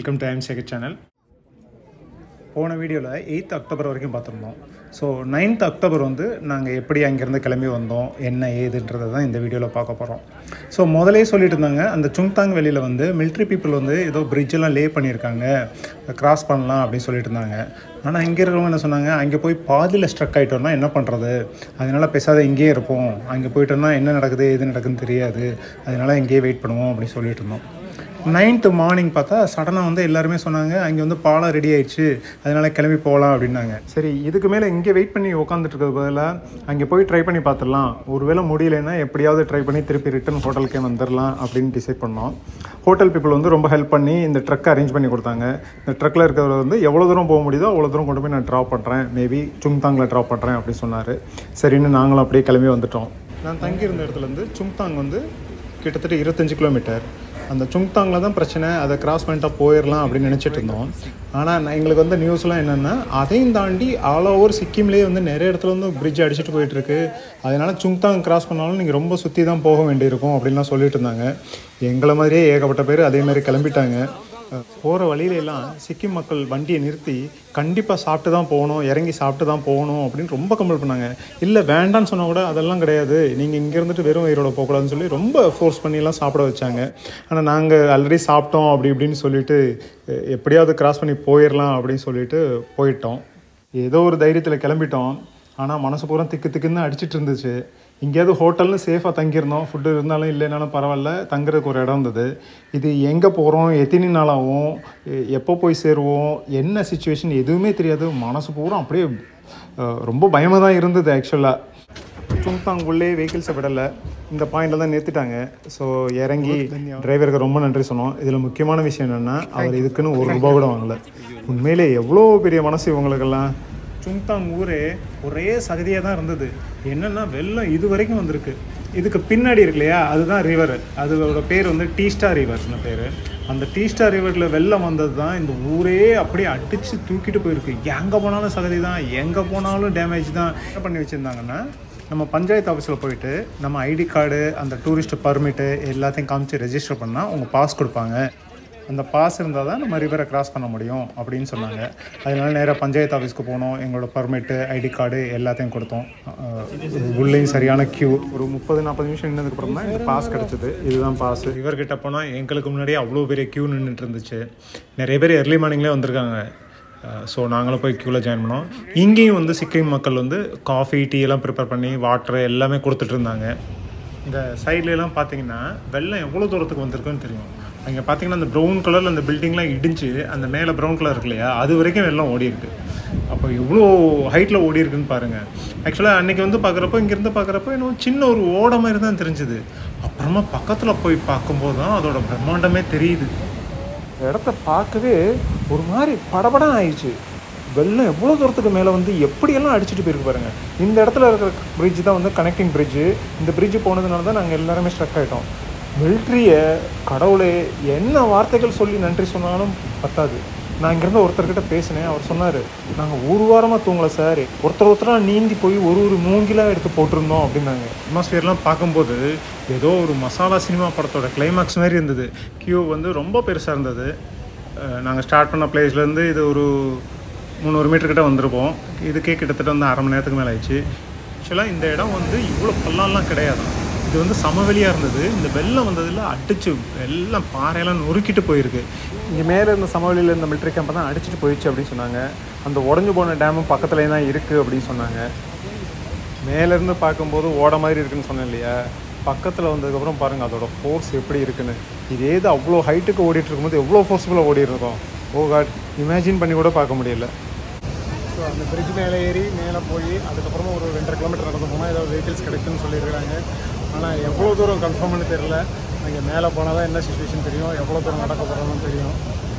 welcome to I'm Sekar channel போன வீடியோவில் eighth October வரைக்கும் பார்த்துருந்தோம் ஸோ நைன்த் அக்டோபர் வந்து நாங்கள் எப்படி அங்கேருந்து கிளம்பி வந்தோம் என்ன ஏதுன்றதை தான் இந்த வீடியோவில் பார்க்க போகிறோம் ஸோ முதலே சொல்லிட்டு இருந்தாங்க அந்த சுங்தாங் வெளியில் வந்து military people வந்து ஏதோ bridge-எல்லாம் லே பண்ணியிருக்காங்க கிராஸ் பண்ணலாம் அப்படின்னு சொல்லிட்டு இருந்தாங்க ஆனால் இங்கே இருக்கிறவங்க என்ன சொன்னாங்க அங்கே போய் பாதியில் ஸ்ட்ரக் ஆகிட்டோம்னா என்ன பண்ணுறது அதனால் பேசாத இங்கேயே இருப்போம் அங்கே போயிட்டோம்னா என்ன நடக்குது எது நடக்குதுன்னு தெரியாது அதனால் இங்கேயே வெயிட் பண்ணுவோம் அப்படின்னு சொல்லிட்டு இருந்தோம் நைன்த்து மார்னிங் பார்த்தா சடனாக வந்து எல்லாருமே சொன்னாங்க அங்கே வந்து பாலம் ரெடி ஆயிடுச்சு அதனால கிளம்பி போகலாம் அப்படின்னாங்க சரி இதுக்கு மேலே இங்கே வெயிட் பண்ணி உட்காந்துட்டு இருக்கிறது பதிலாக அங்கே போய் ட்ரை பண்ணி பார்த்துடலாம் ஒருவேளை முடியலைன்னா எப்படியாவது ட்ரை பண்ணி திருப்பி ரிட்டன் ஹோட்டலுக்கே வந்துடலாம் அப்படின்னு டிசைட் பண்ணோம் ஹோட்டல் பீப்புள் வந்து ரொம்ப ஹெல்ப் பண்ணி இந்த ட்ரக்கை அரேஞ்ச் பண்ணி கொடுத்தாங்க இந்த ட்ரக்கில் இருக்கிறவர் வந்து எவ்வளோ தூரம் போக முடியுதோ அவ்வளோ தூரம் கொண்டு போய் நான் ட்ராப் பண்ணுறேன் மேபி சுங்தாங்கில் ட்ராப் பண்ணுறேன் அப்படின்னு சொன்னார் சரின்னு நாங்களும் அப்படியே கிளம்பி வந்துட்டோம் நான் தங்கியிருந்த இடத்துலேருந்து சுங்தாங் வந்து கிட்டத்தட்ட இருபத்தஞ்சு கிலோமீட்டர் அந்த சுங்தாங்கில் தான் பிரச்சனை அதை கிராஸ் பண்ணிட்டா போயிடலாம் அப்படின்னு நினச்சிட்டு இருந்தோம் ஆனால் எங்களுக்கு வந்து நியூஸ்லாம் என்னென்னா அதையும் தாண்டி ஆல் ஓவர் சிக்கிம்லேயே வந்து நிறைய இடத்துல வந்து பிரிட்ஜ் அடிச்சுட்டு போயிட்டுருக்கு அதனால சுங்தாங் கிராஸ் பண்ணாலும் நீங்கள் ரொம்ப சுற்றி தான் போக வேண்டியிருக்கும் அப்படின்லாம் சொல்லிட்டு இருந்தாங்க எங்களை மாதிரியே ஏகப்பட்ட பேர் அதே மாதிரி கிளம்பிட்டாங்க போகிற வழியில எல்லாம் சிக்கிம் மக்கள் வண்டியை நிறுத்தி கண்டிப்பாக சாப்பிட்டு தான் போகணும் இறங்கி சாப்பிட்டு தான் போகணும் அப்படின்னு ரொம்ப கம்பல் பண்ணாங்க இல்லை வேண்டான்னு சொன்னால் கூட அதெல்லாம் கிடையாது நீங்கள் இங்கே இருந்துட்டு வெறும் வயிறோட போகக்கூடாதுன்னு சொல்லி ரொம்ப ஃபோர்ஸ் பண்ணிலாம் சாப்பிட வச்சாங்க ஆனால் நாங்கள் ஆல்ரெடி சாப்பிட்டோம் அப்படி இப்படின்னு சொல்லிட்டு அஹ், எப்படியாவது கிராஸ் பண்ணி போயிடலாம் அப்படின்னு சொல்லிட்டு போயிட்டோம் ஏதோ ஒரு தைரியத்தில் கிளம்பிட்டோம் ஆனால் மனசு பூரா திக்கு திக்குன்னு அடிச்சிட்டு இருந்துச்சு எங்கேயாவது ஹோட்டல்னு சேஃபாக தங்கியிருந்தோம் ஃபுட்டு இருந்தாலும் இல்லைனாலும் பரவாயில்ல தங்குறதுக்கு ஒரு இடம் இருந்தது இது எங்கே போகிறோம் எத்தனை நாள் ஆகும் எ- எப்போ போய் சேருவோம் என்ன சுச்சுவேஷன் எதுவுமே தெரியாது மனசு பூரா அப்படியே அஹ், ரொம்ப பயமாக தான் இருந்தது ஆக்சுவலாக சுங்தாங் உள்ளே வெஹிக்கிள்ஸை விடலை இந்த பாயிண்டில் தான் நிறுத்திட்டாங்க ஸோ இறங்கி டிரைவருக்கு ரொம்ப நன்றி சொன்னோம் இதில் முக்கியமான விஷயம் என்னென்னா அவர் இதுக்குன்னு ஒரு ரூபா கூட வாங்கல உண்மையிலே எவ்வளோ பெரிய மனசு இவங்களுக்கெல்லாம் சுங்தாங் ஊரே ஒரே சகதியாக தான் இருந்தது என்னென்னா வெள்ளம் இது வரைக்கும் வந்திருக்கு இதுக்கு பின்னாடி இருக்கு இல்லையா அதுதான் ரிவர் அதோட பேர் வந்து டீஸ்டா ரிவர்ஸ்னு பேர் அந்த டீஸ்டா ரிவரில் வெள்ளம் வந்தது தான் இந்த ஊரே அப்படியே அடித்து தூக்கிட்டு போயிருக்கு எங்கே போனாலும் சகதி தான் எங்கே போனாலும் டேமேஜ் தான் என்ன பண்ணி வச்சுருந்தாங்கன்னா நம்ம பஞ்சாயத்து ஆஃபீஸில் போயிட்டு நம்ம ஐடி கார்டு அந்த டூரிஸ்ட் பர்மிட்டு எல்லாத்தையும் காமிச்சு ரெஜிஸ்டர் பண்ணால் உங்கள் பாஸ் கொடுப்பாங்க அந்த பாஸ் இருந்தால் தான் நம்ம ரிவரை கிராஸ் பண்ண முடியும் அப்படின்னு சொன்னாங்க அதனால நேராக பஞ்சாயத்து ஆஃபீஸ்க்கு போனோம் எங்களோட பர்மிட்டு ஐடி கார்டு எல்லாத்தையும் கொடுத்தோம் அஹ் உள்ளேயும் சரியான க்யூ ஒரு முப்பது நாற்பது நிமிஷம் நின்றதுக்கப்புறம் தான் இந்த பாஸ் கிடச்சிது இதுதான் பாஸ் ரிவர்கிட்ட போனால் எங்களுக்கு முன்னாடியே அவ்வளோ பெரிய க்யூ நின்றுட்டு இருந்துச்சு நிறைய பேர் எர்லி மார்னிங்லேயே வந்திருக்காங்க ஸோ நாங்களும் போய் க்யூவில் ஜாயின் பண்ணோம் இங்கேயும் வந்து சிக்கிம் மக்கள் வந்து காஃபி டீ எல்லாம் ப்ரிப்பேர் பண்ணி வாட்டர் எல்லாமே கொடுத்துட்டு இருந்தாங்க இந்த சைட்ல எல்லாம் பார்த்தீங்கன்னா வெள்ளம் எவ்வளோ தூரத்துக்கு வந்திருக்குன்னு தெரியும் அங்கே பார்த்தீங்கன்னா அந்த ப்ரௌன் கலரில் அந்த பில்டிங்லாம் இடிஞ்சு அந்த மேலே ப்ரௌன் கலர் இருக்கு இல்லையா அது வரைக்கும் வெள்ளம் ஓடி இருக்கு அப்போ எவ்வளோ ஹைட்டில் ஓடி இருக்குன்னு பாருங்கள் ஆக்சுவலாக அன்னைக்கு வந்து பார்க்குறப்போ இங்கேருந்து பார்க்குறப்போ இன்னும் சின்ன ஒரு ஓட மாதிரி தான் தெரிஞ்சுது அப்புறமா பக்கத்தில் போய் பார்க்கும்போது தான் அதோட பிரம்மாண்டமே தெரியுது இடத்த பார்க்கவே ஒரு மாதிரி படபடம் ஆயிடுச்சு வெள்ளம் எவ்வளோ தூரத்துக்கு மேலே வந்து எப்படியெல்லாம் அடிச்சுட்டு போயிருக்கு பாருங்க இந்த இடத்துல இருக்கிற பிரிட்ஜ் தான் வந்து கனெக்டிங் பிரிட்ஜு இந்த பிரிட்ஜ் போனதுனால தான் நாங்கள் எல்லாருமே ஸ்ட்ரக் ஆகிட்டோம் மிலிட்ரியை கடவுளே என்ன வார்த்தைகள் சொல்லி நன்றி சொன்னாலும் பத்தாது நான் இங்கேருந்து ஒருத்தர்கிட்ட பேசினேன் அவர் சொன்னார் நாங்கள் ஒரு வாரமாக தூங்கலை சார் ஒருத்தர் ஒருத்தராக நீந்தி போய் ஒரு ஒரு மூங்கிலாக எடுத்து போட்டிருந்தோம் அப்படின்னாங்க அட்மாஸ்பியர்லாம் பார்க்கும்போது ஏதோ ஒரு மசாலா சினிமா படத்தோட கிளைமாக்ஸ் மாதிரி இருந்தது கியூ வந்து ரொம்ப பெருசாக இருந்தது நாங்கள் ஸ்டார்ட் பண்ண பிளேஸ்லேருந்து இது ஒரு முந்நூறு மீட்டர் கிட்ட வந்திருப்போம் இதுக்கே கிட்டத்தட்ட வந்து அரை மணி நேரத்துக்கு மேலே ஆயிடுச்சு ஆக்சுவலாக இந்த இடம் வந்து இவ்வளோ பள்ளம்லாம் கிடையாது இது வந்து சமவெளியாக இருந்தது இந்த வெள்ளம் வந்ததில் அடிச்சு எல்லாம் பாறையெல்லாம் நொறுக்கிட்டு போயிருக்கு இங்கே மேலே இருந்த சமவெளியில் இருந்த மிலிட்ரி கேம்பை தான் அடிச்சிட்டு போயிடுச்சு அப்படின்னு சொன்னாங்க அந்த உடஞ்சு போன டேமும் பக்கத்துலேயே தான் இருக்குது அப்படின்னு சொன்னாங்க மேலேருந்து பார்க்கும்போது ஓட மாதிரி இருக்குன்னு சொன்னேன் இல்லையா பக்கத்தில் வந்ததுக்கப்புறம் பாருங்கள் அதோட ஃபோர்ஸ் எப்படி இருக்குன்னு இதே இது அவ்வளோ ஹைட்டுக்கு ஓடிட்டு இருக்கும்போது எவ்வளோ ஃபோர்ஸ்ஃபுல்லாக ஓடி இருக்கோம் ஓ காட் இமேஜின் பண்ணி கூட பார்க்க முடியல ஸோ அந்த பிரிட்ஜ் மேலே ஏறி மேலே போய் அதுக்கப்புறமா ஒரு ரெண்டரை கிலோமீட்டர் நடந்து போனால் ஏதாவது வெஹிக்கிள்ஸ் கிடைக்குன்னு சொல்லியிருக்கிறாங்க ஆனால் எவ்வளோ தூரம் கன்ஃபார்ம்னு தெரில அங்கே மேலே போனால் தான் என்ன சுச்சுவேஷன் தெரியும் எவ்வளோ தூரம் நடக்க போகிறோம்னு தெரியும்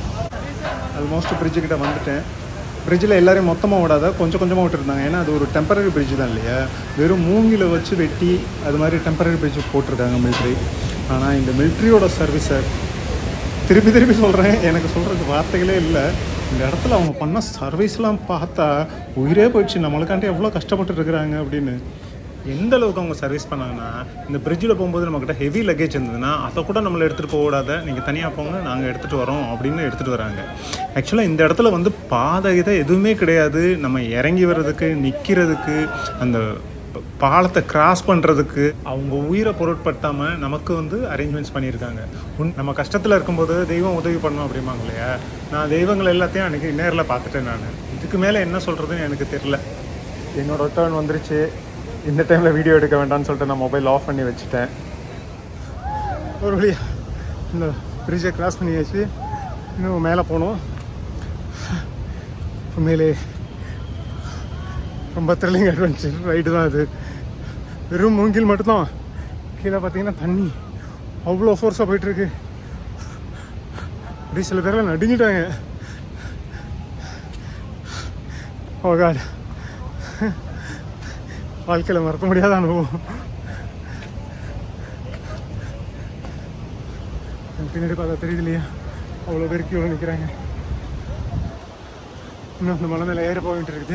ஆல்மோஸ்ட் பிரிட்ஜு கிட்ட வந்துட்டேன் பிரிட்ஜில் எல்லாரையும் மொத்தமாக விடாத கொஞ்சம் கொஞ்சமாக விட்டுருந்தாங்க ஏன்னா அது ஒரு டெம்பரரி பிரிட்ஜ் தான் இல்லையா வெறும் மூங்கில வச்சு வெட்டி அது மாதிரி டெம்பரரி பிரிட்ஜ் போட்டிருக்காங்க மிலிட்ரி ஆனால் இந்த மிலிட்ரியோட சர்வீஸை திருப்பி திருப்பி சொல்கிறேன் எனக்கு சொல்கிறதுக்கு வார்த்தைகளே இல்லை இந்த இடத்துல அவங்க பண்ண சர்வீஸ்லாம் பார்த்தா உயிரே போயிடுச்சு நம்மளுக்காண்டி எவ்வளோ கஷ்டப்பட்டு இருக்கிறாங்க அப்படின்னு எந்த அளவுக்கு அவங்க சர்வீஸ் பண்ணாங்கன்னா இந்த பிரிட்ஜில் போகும்போது நம்மக்கிட்ட ஹெவி லக்கேஜ் இருந்ததுன்னா அதை கூட நம்மளை எடுத்துகிட்டு போக விடாத நீங்கள் தனியாக போங்க நாங்கள் எடுத்துகிட்டு வரோம் அப்படின்னு எடுத்துகிட்டு வராங்க ஆக்சுவலாக இந்த இடத்துல வந்து பாதை இதை எதுவுமே கிடையாது நம்ம இறங்கி வர்றதுக்கு நிற்கிறதுக்கு அந்த ப- பாலத்தை கிராஸ் பண்ணுறதுக்கு அவங்க உயிரை பொருட்படுத்தாமல் நமக்கு வந்து அரேஞ்ச்மெண்ட்ஸ் பண்ணியிருக்காங்க உன் நம்ம கஷ்டத்தில் இருக்கும்போது தெய்வம் உதவி பண்ணும் அப்படிம்பாங்க இல்லையா நான் தெய்வங்கள் எல்லாத்தையும் அன்றைக்கி நேரில் பார்த்துட்டேன் நான் இதுக்கு மேலே என்ன சொல்கிறதுன்னு எனக்கு தெரில என்னோட டேர்ன் வந்துருச்சு இந்த டைமில் வீடியோ எடுக்க வேண்டாம்னு சொல்லிட்டு நான் மொபைல் ஆஃப் பண்ணி வச்சுட்டேன் ஒரு வழியா இந்த பிரிட்ஜை கிராஸ் பண்ணியாச்சு இன்னும் மேலே போகணும் உண்மையிலே ரொம்ப த்ரில்லிங் அட்வென்ச்சர் ரைடு தான் அது வெறும் மூங்கில் மட்டும்தான் கீழே பார்த்தீங்கன்னா தண்ணி அவ்வளோ ஃபோர்ஸாக போயிட்டுருக்கு அப்படி சில பேர்லாம் நடுங்கிட்டாங்க ஓ காட் வாழ்க்கையில் மறக்க முடியாத அனுபவம் எனக்கு பின்னாடி பார்த்தா தெரியுது இல்லையா அவ்வளோ பேர் கீழே நிற்கிறாங்க இன்னும் அந்த மலை மேலே ஏற போயிட்டு இருக்குது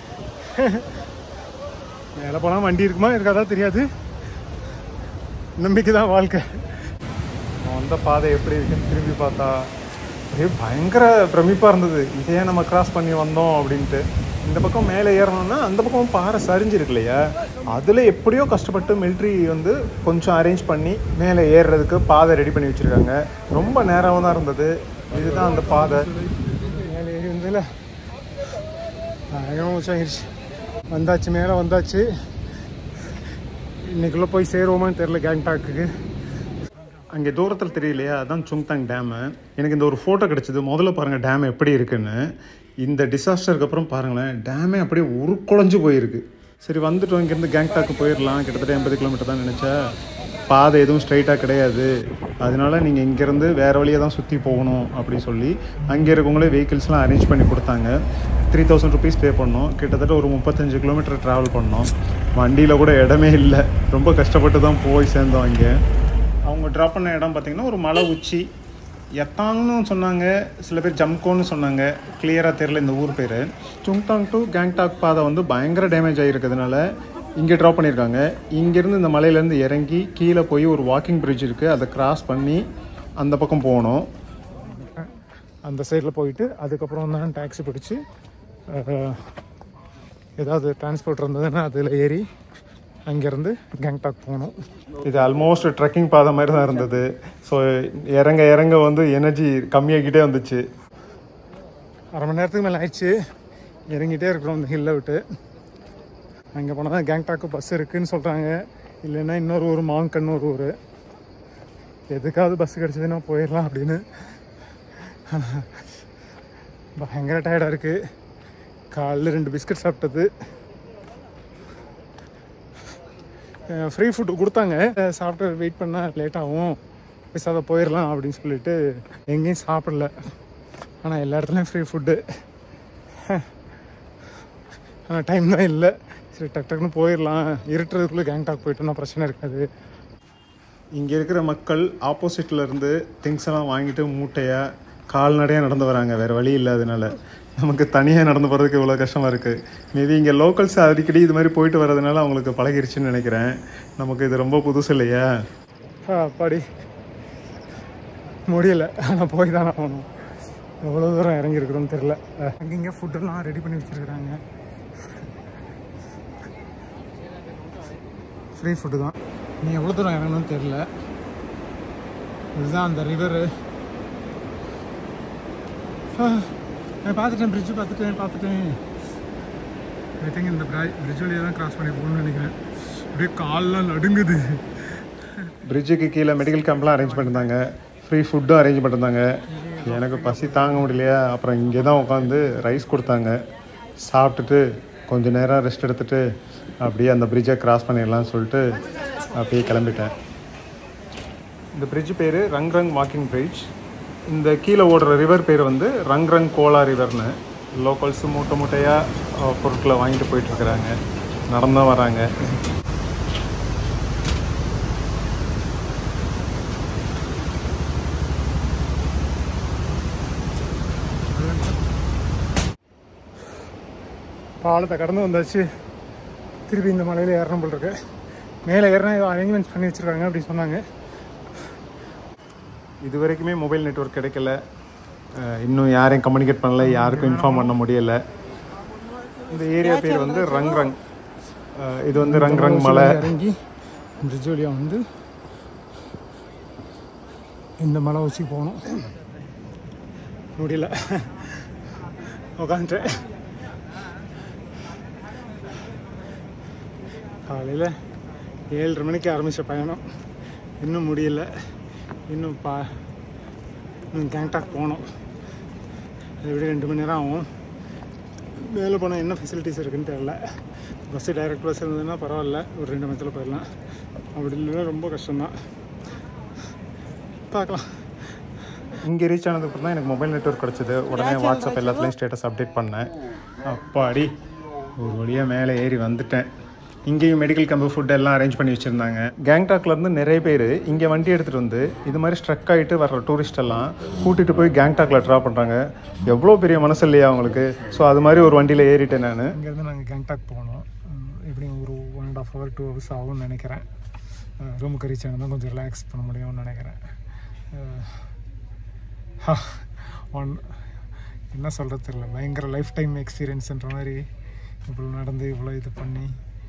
மேலே போனால் வண்டி இருக்குமா இருக்காதா தெரியாது நம்பிக்கை தான் வாழ்க்கை நான் வந்த பாதை எப்படி இருக்குன்னு திரும்பி பார்த்தா அப்படியே பயங்கர பிரமிப்பாக இருந்தது இதையே நம்ம கிராஸ் பண்ணி வந்தோம் அப்படின்ட்டு இந்த பக்கம் மேலே ஏறணும்னா அந்த பக்கம் பாறை சரிஞ்சிருக்கு இல்லையா அதில் எப்படியோ கஷ்டப்பட்டு மிலிட்ரி வந்து கொஞ்சம் அரேஞ்ச் பண்ணி மேலே ஏறுறதுக்கு பாதை ரெடி பண்ணி வச்சுருக்காங்க ரொம்ப நேரமாக தான் இருந்தது இதுதான் அந்த பாதை மேலே ஏறி வந்ததில்ல பயங்கரமாக உச்சாகிருச்சு வந்தாச்சு மேலே வந்தாச்சு இன்னைக்குள்ளே போய் சேருவோமான்னு தெரில கேங்டாக்குக்கு அங்கே தூரத்தில் தெரியலையா அதான் சுங்தாங் டேமு எனக்கு இந்த ஒரு ஃபோட்டோ கிடச்சிது முதல்ல பாருங்கள் டேம் எப்படி இருக்குன்னு இந்த டிசாஸ்டருக்கு அப்புறம் பாருங்களேன் டேமே அப்படியே உருக்குலைஞ்சு போயிருக்கு சரி வந்துட்டோம் இங்கேருந்து கேங்டாக்கு போயிடலாம் கிட்டத்தட்ட எண்பது கிலோமீட்டர் தான் நினச்சா பாதை எதுவும் ஸ்ட்ரைட்டாக கிடையாது அதனால நீங்கள் இங்கேருந்து வேறு வழியாக தான் சுற்றி போகணும் அப்படின்னு சொல்லி அங்கே இருக்கவங்களே வெஹிக்கிள்ஸ்லாம் அரேஞ்ச் பண்ணி கொடுத்தாங்க த்ரீ தௌசண்ட் ருபீஸ் பே பண்ணோம் கிட்டத்தட்ட ஒரு முப்பத்தஞ்சு கிலோமீட்டர் ட்ராவல் பண்ணோம் வண்டியில் கூட இடமே இல்லை ரொம்ப கஷ்டப்பட்டு தான் போய் சேர்ந்தோம் அங்கே அவங்க ட்ராப் பண்ண இடம் பார்த்திங்கன்னா ஒரு மலை உச்சி எத்தாங்னு சொன்னாங்க சில பேர் ஜம்கோன்னு சொன்னாங்க கிளியராக தெரில இந்த ஊர் பேர் சுங்டாங் டு கேங்டாக் பாதை வந்து பயங்கர டேமேஜ் ஆகிருக்கிறதுனால இங்கே ட்ராப் பண்ணியிருக்காங்க இங்கேருந்து இந்த மலையிலேருந்து இறங்கி கீழே போய் ஒரு வாக்கிங் பிரிட்ஜ் இருக்குது அதை கிராஸ் பண்ணி அந்த பக்கம் போகணும் அந்த சைடில் போயிட்டு அதுக்கப்புறம் தான் டாக்ஸி பிடிச்சி ஏதாவது டிரான்ஸ்போர்ட் இருந்ததுன்னா அதில் ஏறி அங்கேருந்து கேங்டாக் போகணும் இது ஆல்மோஸ்ட் ட்ரெக்கிங் பாதை மாதிரி தான் இருந்தது ஸோ இறங்க இறங்க வந்து எனர்ஜி கம்மியாகிட்டே வந்துச்சு அரை மணி நேரத்துக்கு மேலே ஆயிடுச்சு இறங்கிட்டே இருக்கிறோம் அந்த ஹில்லை விட்டு அங்கே போனால் தான் கேங்டாக்கு பஸ் இருக்குதுன்னு சொல்கிறாங்க இல்லைன்னா இன்னொரு ஊர் மாங்கன்னு ஒரு ஊர் எதுக்காவது பஸ் கிடச்சதுன்னா போயிடலாம் அப்படின்னு பயங்கர டயர்டாக இருக்குது காலைல ரெண்டு பிஸ்கட் சாப்பிட்டது ஃப்ரீ ஃபுட்டு கொடுத்தாங்க சாப்பிட்டு வெயிட் பண்ணால் லேட் ஆகும் பேசாத போயிடலாம் அப்படின்னு சொல்லிட்டு எங்கேயும் சாப்பிடல ஆனால் எல்லா இடத்துலையும் ஃப்ரீ ஃபுட்டு ஆனால் டைம் தான் இல்லை சரி டக் டக்குன்னு போயிடலாம் இருட்டுறதுக்குள்ளே கேங்டாக் போயிட்டோம்னா பிரச்சனை இருக்காது இங்கே இருக்கிற மக்கள் ஆப்போசிட்டில் இருந்து திங்ஸ் எல்லாம் வாங்கிட்டு மூட்டையாக கால்நடையாக நடந்து வராங்க வேறு வழி இல்லாதனால நமக்கு தனியாக நடந்து போகிறதுக்கு இவ்வளோ கஷ்டமாக இருக்குது மேபி இங்கே லோக்கல்ஸ் அடிக்கடி இது மாதிரி போயிட்டு வர்றதுனால அவங்களுக்கு பழகிருச்சுன்னு நினைக்கிறேன் நமக்கு இது ரொம்ப புதுசு இல்லையா பாடி முடியல ஆனால் போய் தானே ஆகணும் எவ்வளோ தூரம் இறங்கியிருக்கிறோன்னு தெரில அங்கங்கே ஃபுட்டெல்லாம் ரெடி பண்ணி வச்சுருக்குறாங்க ஃப்ரீ ஃபுட்டு தான் நீ எவ்வளோ தூரம் இறங்கணும்னு தெரில இதுதான் அந்த ரிவரு நான் பார்த்துட்டேன் பிரிட்ஜு பார்த்துட்டேன் பார்த்துட்டேன் ஐ திங்க் இந்த பிரிட்ஜ் வழியாக தான் கிராஸ் பண்ணி போகணும்னு நினைக்கிறேன் அப்படியே கால்லாம் நடுங்குது பிரிட்ஜுக்கு கீழே மெடிக்கல் கேம்ப்லாம் அரேஞ்ச் பண்ணியிருந்தாங்க ஃப்ரீ ஃபுட்டும் அரேஞ்ச் பண்ணியிருந்தாங்க எனக்கு பசி தாங்க முடியலையா அப்புறம் இங்கே தான் உட்காந்து ரைஸ் கொடுத்தாங்க சாப்பிட்டுட்டு கொஞ்ச நேரம் ரெஸ்ட் எடுத்துட்டு அப்படியே அந்த பிரிட்ஜை கிராஸ் பண்ணிடலாம்னு சொல்லிட்டு அப்படியே கிளம்பிட்டேன் இந்த பிரிட்ஜ் பேர் ரங் ரங் வாக்கிங் பிரிட்ஜ் இந்த கீழே ஓடுற ரிவர் பேர் வந்து ரங் ரங் கோலா ரிவர்னு லோக்கல்ஸு மூட்டை மூட்டையாக பொருட்களை வாங்கிட்டு போயிட்டுருக்குறாங்க நடந்தான் வராங்க பாலத்தை கடந்து வந்தாச்சு திருப்பி இந்த மலையில் ஏறணும் போல் இருக்கு மேலே ஏறினா ஏதோ அரேஞ்ச்மெண்ட்ஸ் பண்ணி வச்சுருக்காங்க அப்படின்னு சொன்னாங்க இது வரைக்குமே மொபைல் நெட்வொர்க் கிடைக்கல அஹ் இன்னும் யாரையும் கம்யூனிகேட் பண்ணல யாருக்கும் இன்ஃபார்ம் பண்ண முடியல இந்த ஏரியா பேர் வந்து ரங் ரங் அஹ் இது வந்து ரங் ரங் மலை இறங்கி பிரிட்ஜ் வழியாக வந்து இந்த மலை வச்சு போகணும் முடியல உக்காந்துட்டேன் காலையில் ஏழரை மணிக்கு ஆரம்பித்த பயணம் இன்னும் முடியல இன்னும் பா இன்னும் கேங்டாக் போகணும் அதை விட ரெண்டு மணி நேரம் ஆகும் மேலே போனால் என்ன ஃபெசிலிட்டிஸ் இருக்குன்னு தெரில பஸ்ஸு டைரக்ட் பஸ் இருந்ததுன்னா பரவாயில்ல ஒரு ரெண்டு மணி நேரத்தில் போயிடலாம் அப்படி இல்லைன்னா ரொம்ப கஷ்டம்தான் பார்க்கலாம் இங்கே ரீச் ஆனதுக்கப்புறம் தான் எனக்கு மொபைல் நெட்வொர்க் கிடச்சிது உடனே வாட்ஸ்அப் எல்லாத்துலேயும் ஸ்டேட்டஸ் அப்டேட் பண்ணேன் அப்பாடி ஒரு வழியாக மேலே ஏறி வந்துட்டேன் இங்கேயும் மெடிக்கல் கம்பு ஃபுட் எல்லாம் அரேஞ்ச் பண்ணி வச்சுருந்தாங்க கேங்டாக்லேருந்து நிறைய பேர் இங்கே வண்டி எடுத்துகிட்டு வந்து இது மாதிரி ஸ்ட்ரக் ஆகிட்டு வர்ற டூரிஸ்ட் எல்லாம் கூட்டிகிட்டு போய் கேங்டாக்ல ட்ரா பண்ணுறாங்க எவ்வளோ பெரிய மனசு இல்லையா அவங்களுக்கு ஸோ அது மாதிரி ஒரு வண்டியில் ஏறிட்டேன் நான் இங்கேருந்து நாங்கள் கேங்டாக் போகணும் உம், எப்படியும் ஒரு one and half hour two hours ஆகும்னு நினைக்கிறேன் ரூமுக்கு ரீச் ஆனால் கொஞ்சம் ரிலாக்ஸ் பண்ண முடியும்னு நினைக்கிறேன் ஒன் என்ன சொல்கிறது தெரியல பயங்கர லைஃப் டைம் எக்ஸ்பீரியன்ஸ்ன்ற மாதிரி இவ்வளோ நடந்து இவ்வளோ இது பண்ணி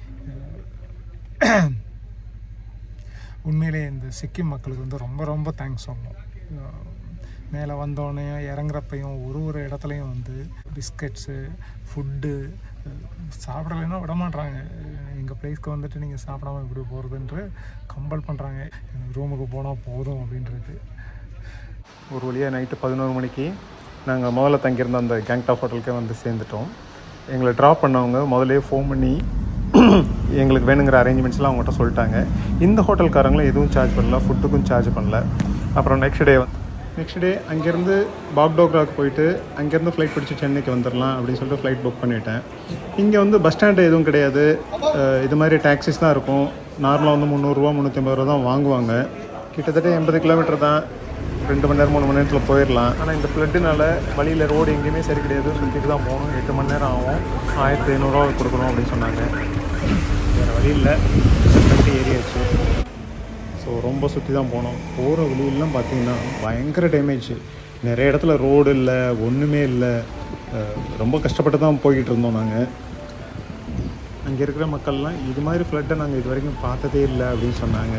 அஹ், உண்மையிலே இந்த சிக்கிம் மக்களுக்கு வந்து ரொம்ப ரொம்ப தேங்க்ஸ் சொல்லணும் அஹ், மேலே வந்தோடனே இறங்குறப்பையும் ஒரு ஒரு இடத்துலையும் வந்து பிஸ்கட்ஸு ஃபுட்டு சாப்பிடலைன்னா விட மாட்றாங்க எங்கள் பிளேஸ்க்கு வந்துட்டு நீங்கள் சாப்பிடாம இப்படி போகிறதுன்ற கம்பல் பண்ணுறாங்க ரூமுக்கு போனால் போதும் அப்படின்றது ஒரு வழியாக நைட்டு பதினோரு மணிக்கு நாங்கள் முதல்ல தங்கியிருந்த அந்த கேங்டாப் ஹோட்டலுக்கே வந்து சேர்ந்துட்டோம் எங்களை ட்ராப் பண்ணவங்க முதல்லயே ஃபோன் பண்ணி எங்களுக்கு வேணுங்கிற அரேஞ்ச்மெண்ட்ஸ்லாம் அவங்ககிட்ட சொல்லிட்டாங்க இந்த ஹோட்டல்காரங்களும் எதுவும் சார்ஜ் பண்ணல ஃபுட்டுக்கும் சார்ஜ் பண்ணல அப்புறம் நெக்ஸ்ட் டே நெக்ஸ்ட் டே அங்கேருந்து பாக்டோக்ராக்கு போயிட்டு அங்கேருந்து ஃப்ளைட் பிடிச்சி சென்னைக்கு வந்துடலாம் அப்படின்னு சொல்லிட்டு ஃப்ளைட் புக் பண்ணிட்டேன் இங்கே வந்து பஸ் ஸ்டாண்டு எதுவும் கிடையாது அஹ் இது மாதிரி டாக்ஸிஸ் தான் இருக்கும் நார்மலாக வந்து முந்நூறுரூவா முந்நூற்றி ரூபா தான் வாங்குவாங்க கிட்டத்தட்ட எண்பது கிலோமீட்டர் தான் ரெண்டு மணி நேரம் மூணு மணி நேரத்தில் போயிடலாம் ஆனால் இந்த ஃப்ளட்டுனால வழியில் ரோடு எங்கேயுமே சரி கிடையாது சுற்றிட்டு தான் போகணும் எட்டு மணி நேரம் ஆகும் ஆயிரத்தி ஐநூறுரூவா கொடுக்கணும் அப்படின்னு சொன்னாங்க வேறு வழி இல்லை ஃப்ளட்டு ஏறியாச்சு ஸோ ரொம்ப சுற்றி தான் போனோம் போகிற வழியெல்லாம் பார்த்தீங்கன்னா பயங்கர டேமேஜ் நிறைய இடத்துல ரோடு இல்லை ஒன்றுமே இல்லை அஹ் ரொம்ப கஷ்டப்பட்டு தான் போய்கிட்டு இருந்தோம் நாங்கள் அங்கே இருக்கிற மக்கள்லாம் இது மாதிரி ஃப்ளட்டை நாங்கள் இது வரைக்கும் பார்த்ததே இல்லை அப்படின்னு சொன்னாங்க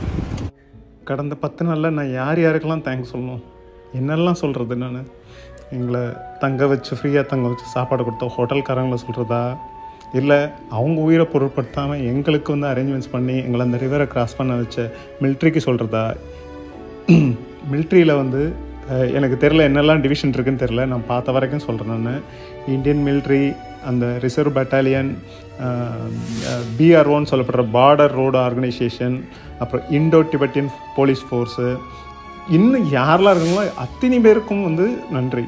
கடந்த பத்து நாளில் நான் யார் யாருக்கெல்லாம் தேங்க்ஸ் சொல்லணும் என்னெல்லாம் சொல்கிறது நான் எங்களை தங்க வச்சு ஃப்ரீயாக தங்க வச்சு சாப்பாடு கொடுத்த ஹோட்டல்காரங்களை சொல்கிறதா இல்லை அவங்க உயிரை பொருட்படுத்தாமல் எங்களுக்கு வந்து அரேஞ்ச்மெண்ட்ஸ் பண்ணி எங்களை அந்த ரிவரை கிராஸ் பண்ண வச்ச மிலிட்ரிக்கு சொல்கிறதா மிலிட்ரியில் வந்து அஹ், எனக்கு தெரில என்னெல்லாம் டிவிஷன் இருக்குன்னு தெரில நான் பார்த்த வரைக்கும் சொல்கிறேன் நான் இந்தியன் மிலிட்ரி அந்த ரிசர்வ் பட்டாலியன் பிஆர்ஓன்னு சொல்லப்படுற பார்டர் ரோடு ஆர்கனைசேஷன் அப்புறம் இண்டோ டிபெட்டியன் போலீஸ் ஃபோர்ஸு இன்னும் யாரெல்லாம் இருக்காங்களோ அத்தனை பேருக்கும் வந்து நன்றி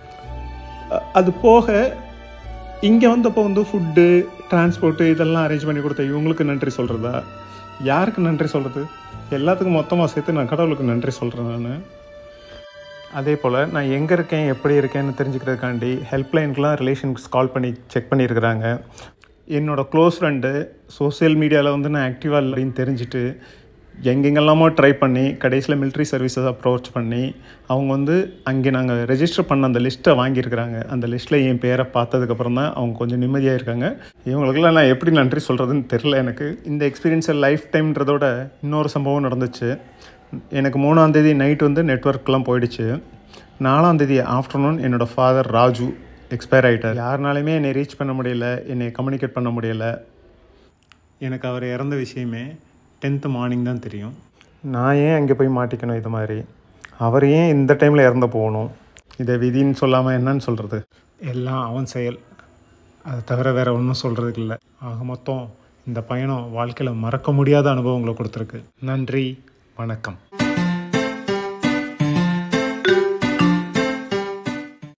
அ- அது போக இங்கே வந்தப்போ வந்து ஃபுட்டு டிரான்ஸ்போர்ட்டு இதெல்லாம் அரேஞ்ச் பண்ணி கொடுத்த இவங்களுக்கு நன்றி சொல்கிறதா யாருக்கு நன்றி சொல்கிறது எல்லாத்துக்கும் மொத்தமாக சேர்த்து நான் கடவுளுக்கு நன்றி சொல்கிறேன் நான் அதே போல் நான் எங்கே இருக்கேன் எப்படி இருக்கேன்னு தெரிஞ்சுக்கிறதுக்காண்டி ஹெல்ப்லைனுக்குலாம் ரிலேஷன்ஸ் கால் பண்ணி செக் பண்ணியிருக்கிறாங்க என்னோட க்ளோஸ் ஃப்ரெண்டு சோஷியல் மீடியாவில் வந்து நான் ஆக்டிவாக இல்லைன்னு தெரிஞ்சுட்டு எங்கெங்கெல்லாமோ ட்ரை பண்ணி கடைசியில் military சர்வீசஸ் அப்ரோச் பண்ணி அவங்க வந்து அங்கே நாங்கள் ரெஜிஸ்டர் பண்ண அந்த லிஸ்ட்டை வாங்கியிருக்கிறாங்க அந்த லிஸ்ட்டில் என் பேரை பார்த்ததுக்கப்புறம் தான் அவங்க கொஞ்சம் நிம்மதியாக இருக்காங்க இவங்களுக்கெல்லாம் நான் எப்படி நன்றி சொல்கிறதுன்னு தெரில எனக்கு இந்த எக்ஸ்பீரியன்ஸை லைஃப் டைம்ன்றதோட இன்னொரு சம்பவம் நடந்துச்சு எனக்கு மூணாந்தேதி நைட் வந்து நெட்ஒர்க்லாம் போயிடுச்சு நாலாந்தேதி ஆஃப்டர்நூன் என்னோடய ஃபாதர் ராஜு எக்ஸ்பயர் ஆகிட்டார் யாருனாலுமே என்னை ரீச் பண்ண முடியல என்னை கம்யூனிகேட் பண்ண முடியல எனக்கு அவர் இறந்த விஷயமே டென்த்து மார்னிங் தான் தெரியும் நான் ஏன் அங்கே போய் மாட்டிக்கணும் இது மாதிரி அவர் ஏன் இந்த டைமில் இறந்து போகணும் இதை விதின்னு சொல்லாமல் என்னன்னு சொல்கிறது எல்லாம் அவன் செயல் அதை தவிர வேறு ஒன்றும் சொல்கிறதுக்கு இல்லை ஆக மொத்தம் இந்த பயணம் வாழ்க்கையில் மறக்க முடியாத அனுபவங்களை கொடுத்துருக்கு நன்றி வணக்கம்